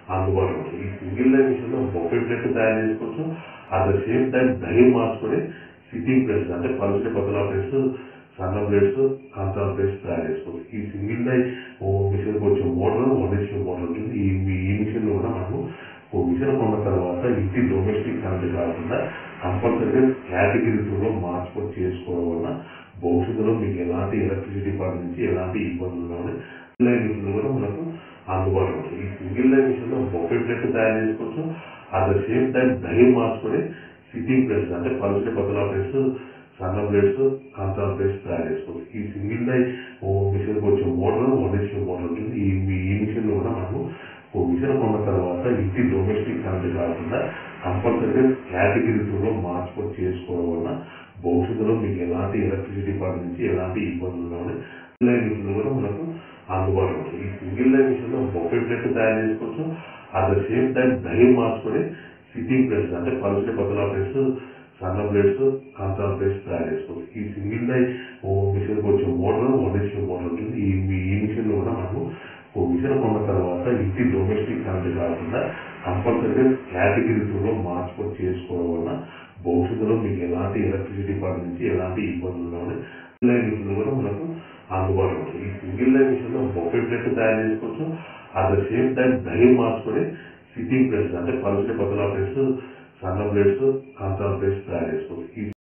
అందుబాటులో ఉంటుంది ఈ సింగిల్ లైన్ మిషన్ లో బొఫే ప్లేట్ తయారు చేసుకోవచ్చు అట్ ద సేమ్ టైం దహి మార్చుకొని సిట్టింగ్ ప్లేట్స్ అంటే పలుచని పతలా ప్లేట్స్ సన్న ప్లేట్స్ కాంతాల ప్లేట్స్ తయారు చేసుకోవచ్చు ఈ సింగిల్ లైన్ మిషన్ వచ్చే మోటార్ వన్ హెచ్పి మోటార్ ఉంటుంది ఈ ఈ మిషన్ లో కూడా మనము ఓ మిషన్ కొన్న తర్వాత ఇంటి డొమెస్టిక్ కరెంట్ కాకుండా కంపల్సరీగా కేటగిరీ లో మార్చుకొని చేసుకోవడం వల్ల భవిష్యత్తులో మీకు ఎలాంటి ఎలక్ట్రిసిటీ డిపార్ట్మెంట్ నుంచి ఎలాంటి ఇబ్బందులు ఉన్నాయి లైన్ మిషన్ కూడా మనకు అందుబాటులో ఉంటుంది ఈ సింగిల్ లైన్ మిషన్ లో బొఫే ప్లేట్ తయారు చేసుకోవచ్చు అట్ ద సేమ్ టైం దహి మార్చుకొని సిట్టింగ్ ప్లేట్స్ అంటే పలుచని పతలా ప్లేట్స్ సన్న ప్లేట్స్ కాంతాల ప్లేట్స్ తయారు చేసుకోవచ్చు ఈ సింగిల్ లైన్ మిషన్ వచ్చే మోటార్ వన్ హెచ్పి మోటార్ ఉంటుంది ఈ ఈ మిషన్ లో కూడా మనము ఓ మిషన్ కొన్న తర్వాత ఇంటి డొమెస్టిక్ కరెంట్ కాకుండా కంపల్సరీగా కేటగిరీ లో మార్చుకొని చేసుకోవడం వల్ల భవిష్యత్తులో మీకు ఎలాంటి ఎలక్ట్రిసిటీ డిపార్ట్మెంట్ నుంచి ఎలాంటి ఇబ్బందులు ఉన్నాయి లైన్ మిషన్ కూడా మనకు అందుబాటులో ఉంటుంది ఈ సింగిల్ లైన్ మిషన్ లో బొఫే ప్లేట్ తయారు చేసుకోవచ్చు అట్ ద సేమ్ టైం దహి మార్చుకొని సిట్టింగ్ ప్లేట్స్ అంటే పలుచని పతలా ప్లేట్స్ సన్న ప్లేట్స్ కాంతాల ప్లేట్స్ తయారు చేసుకోవచ్చు ఈ సింగిల్ లైన్ మిషన్ వచ్చే మోటార్ వన్ హెచ్పి మోటార్ ఉంటుంది ఈ ఈ మిషన్ లో కూడా మనము ఓ మిషన్ కొన్న తర్వాత ఇంటి డొమెస్టిక్ కరెంట్ కాకుండా కంపల్సరీగా కేటగిరీ లో మార్చుకొని చేసుకోవడం వల్ల భవిష్యత్తులో మీకు ఎలాంటి ఎలక్ట్రిసిటీ డిపార్ట్మెంట్ నుంచి ఎలాంటి ఇబ్బందులు ఉన్నాయి లైన్ మిషన్ కూడా మనకు అందుబాటులో ఉంటుంది ఈ సింగిల్ లైన్ మిషన్ లో బొఫే ప్లేట్ తయారు చేసుకోవచ్చు అట్ ద సేమ్ టైం దహి మార్చుకొని సిట్టింగ్ ప్లేట్స్ అంటే పలుచని పతలా ప్లేట్స్ సన్న ప్లేట్స్ కాంతాల ప్లేట్స్ తయారు చేసుకోవచ్చు ఈ